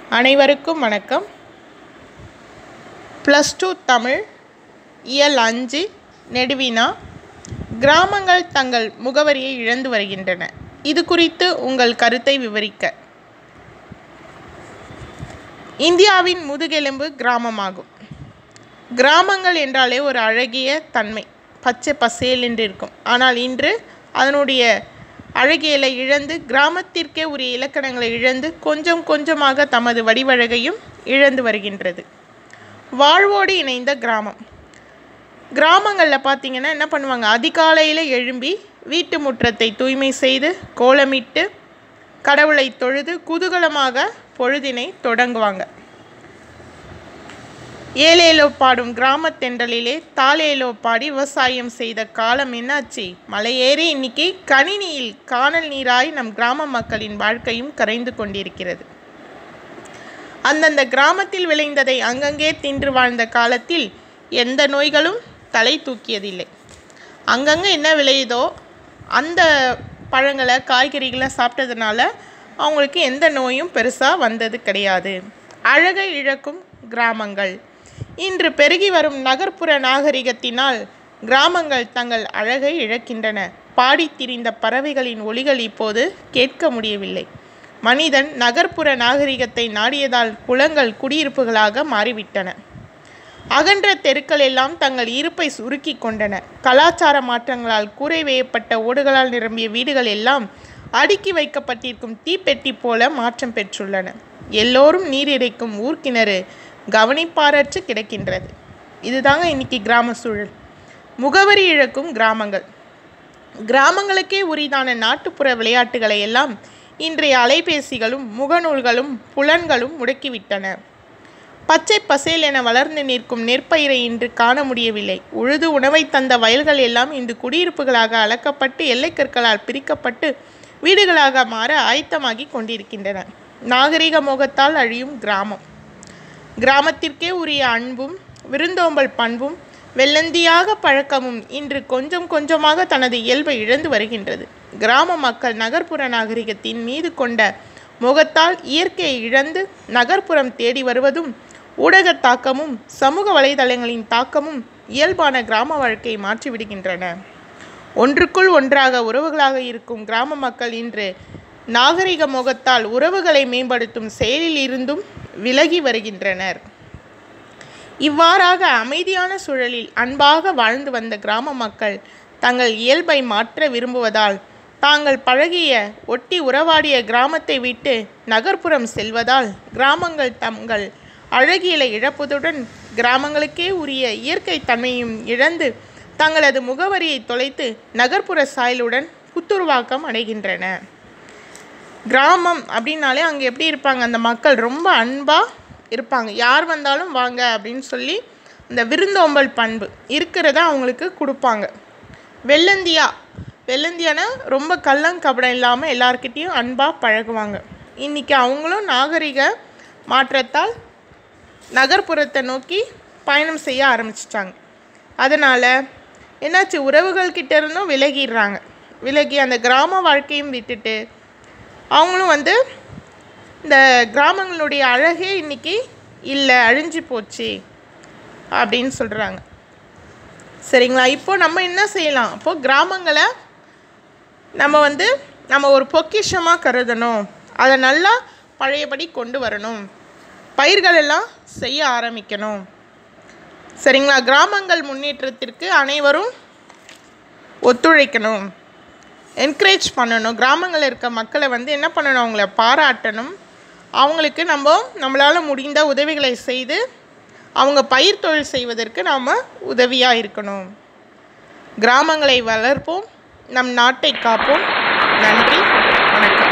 அனைவருக்கும் வணக்கம் plus two Tamil இயல் அஞ்சு நெடுவினா கிராமங்கள் தங்கள் முகவரியை இழந்து வருகின்றன இது குறித்து உங்கள் கருத்தை விவரிக்க இந்தியாவின் முதுகெலும்பு கிராமமாகும் கிராமங்கள் என்றாலே ஒரு அழகிய தன்மை பச்சை பசேல் என்று இருக்கும் ஆனால் இன்று அதனுடைய அழகியலை இழந்து கிராமத்திற்கே உரிய இலக்கணங்களை இழந்து கொஞ்சம் கொஞ்சமாக தமது வடிவழகையும் இழந்து வருகின்றது வாழ்வோடு இணைந்த கிராமம் கிராமங்களில் பார்த்தீங்கன்னா என்ன பண்ணுவாங்க அதிகாலையில் எழும்பி வீட்டு முற்றத்தை தூய்மை செய்து கோலமிட்டு கடவுளை தொழுது குதூகலமாக பொழுதினை தொடங்குவாங்க ஏலேலோ பாடும் கிராமத்தென்றலிலே தாலேலோ பாடி விவசாயம் செய்த காலம் என்னாச்சு மலையேறி இன்னைக்கு கணினியில் காணல் நீராய் நம் கிராம மக்களின் வாழ்க்கையும் கரைந்து கொண்டிருக்கிறது அந்தந்த கிராமத்தில் விளைந்ததை அங்கங்கே தின்று வாழ்ந்த காலத்தில் எந்த நோய்களும் தலை தூக்கியதில்லை அங்கங்கே என்ன விளையுதோ அந்த பழங்களை காய்கறிகளை சாப்பிட்டதுனால அவங்களுக்கு எந்த நோயும் பெருசாக வந்தது கிடையாது அழகை இழக்கும் கிராமங்கள் இன்று பெருகி வரும் நகர்ப்புற நாகரிகத்தினால் கிராமங்கள் தங்கள் அழகை இழக்கின்றன பாடித் திரிந்த பறவைகளின் ஒலிகள் இப்போது கேட்க முடியவில்லை மனிதன் நகர்ப்புற நாகரிகத்தை நாடியதால் குளங்கள் குடியிருப்புகளாக மாறிவிட்டன அகன்ற தெருக்கள் எல்லாம் தங்கள் இருப்பை சுருக்கி கொண்டன கலாச்சார மாற்றங்களால் கூரை வேயப்பட்ட ஓடுகளால் நிரம்பிய வீடுகள் எல்லாம் அடுக்கி வைக்கப்பட்டிருக்கும் தீப்பெட்டி போல மாற்றம் பெற்றுள்ளன எல்லோரும் நீர் இறைக்கும் ஊர்க்கிணறு கவனிப்பாரற்று கிடக்கின்றது இதுதாங்க இன்னைக்கு கிராம சூழல் முகவரி இழக்கும் கிராமங்கள் கிராமங்களுக்கே உரிதான நாட்டுப்புற விளையாட்டுகளை எல்லாம் இன்றைய அலைபேசிகளும் முகநூல்களும் புலன்களும் முடக்கிவிட்டன பச்சை பசேல் என வளர்ந்து நிற்கும் நெற்பயிரை இன்று காண முடியவில்லை உழுது உணவை தந்த வயல்கள் எல்லாம் இன்று குடியிருப்புகளாக அளக்கப்பட்டு எல்லைக்கற்களால் பிரிக்கப்பட்டு வீடுகளாக மாற ஆயத்தமாகி கொண்டிருக்கின்றன நாகரிக மோகத்தால் அழியும் கிராமம் கிராமத்திற்கே உரிய அன்பும் விருந்தோம்பல் பண்பும் வெள்ளந்தியாக பழக்கமும் இன்று கொஞ்சம் கொஞ்சமாக தனது இயல்பை இழந்து வருகின்றது கிராம மக்கள் நகர்ப்புற நாகரிகத்தின் மீது கொண்ட முகத்தால் இயற்கையை இழந்து நகர்ப்புறம் தேடி வருவதும் ஊடக தாக்கமும் சமூக வலைதளங்களின் தாக்கமும் இயல்பான கிராம வாழ்க்கையை மாற்றிவிடுகின்றன ஒன்றுக்குள் ஒன்றாக உறவுகளாக இருக்கும் கிராம மக்கள் இன்று நாகரிக முகத்தால் உறவுகளை மேம்படுத்தும் செயலில் இருந்தும் விலகி வருகின்றனர் இவ்வாறாக அமைதியான சூழலில் அன்பாக வாழ்ந்து வந்த கிராம மக்கள் தங்கள் இயல்பை மாற்ற விரும்புவதால் தாங்கள் பழகிய ஒட்டி உறவாடிய கிராமத்தை விட்டு நகர்ப்புறம் செல்வதால் கிராமங்கள் தங்கள் அழகியலை இழப்பதுடன் கிராமங்களுக்கே உரிய இயற்கை தன்மையும் இழந்து தங்களது முகவரியை தொலைத்து நகர்ப்புற சாயலுடன் புத்துருவாக்கம் அடைகின்றன கிராமம் அப்படின்னாலே அங்கே எப்படி இருப்பாங்க அந்த மக்கள் ரொம்ப அன்பாக இருப்பாங்க யார் வந்தாலும் வாங்க அப்படின்னு சொல்லி இந்த விருந்தோம்பல் பண்பு இருக்கிறத அவங்களுக்கு கொடுப்பாங்க வெள்ளந்தியா வெள்ளந்தியானா ரொம்ப கள்ளங்கபடம் இல்லாமல் எல்லார்கிட்டேயும் அன்பாக பழகுவாங்க இன்றைக்கி அவங்களும் நாகரிக மாற்றத்தால் நகர்ப்புறத்தை நோக்கி பயணம் செய்ய ஆரம்பிச்சிட்டாங்க அதனால் என்னாச்சு உறவுகள்கிட்ட இருந்தும் விலகிடுறாங்க விலகி அந்த கிராம வாழ்க்கையும் விட்டுட்டு அவங்களும் வந்து இந்த கிராமங்களுடைய அழகே இன்றைக்கி இல்லை அழிஞ்சு போச்சு அப்படின்னு சொல்கிறாங்க சரிங்களா இப்போ நம்ம என்ன செய்யலாம் அப்போது கிராமங்களை நம்ம வந்து நம்ம ஒரு பொக்கிஷமாக கருதணும் அதை நல்லா பழையபடி கொண்டு வரணும் பயிர்கள் எல்லாம் செய்ய ஆரம்பிக்கணும் சரிங்களா கிராமங்கள் முன்னேற்றத்திற்கு அனைவரும் ஒத்துழைக்கணும் என்கரேஜ் பண்ணணும் கிராமங்களில் இருக்க மக்களை வந்து என்ன பண்ணணும் அவங்கள பாராட்டணும் அவங்களுக்கு நம்ம நம்மளால் முடிந்த உதவிகளை செய்து அவங்க பயிர் தொழில் செய்வதற்கு நாம் உதவியாக இருக்கணும் கிராமங்களை வளர்ப்போம் நம் நாட்டை காப்போம் நன்றி வணக்கம்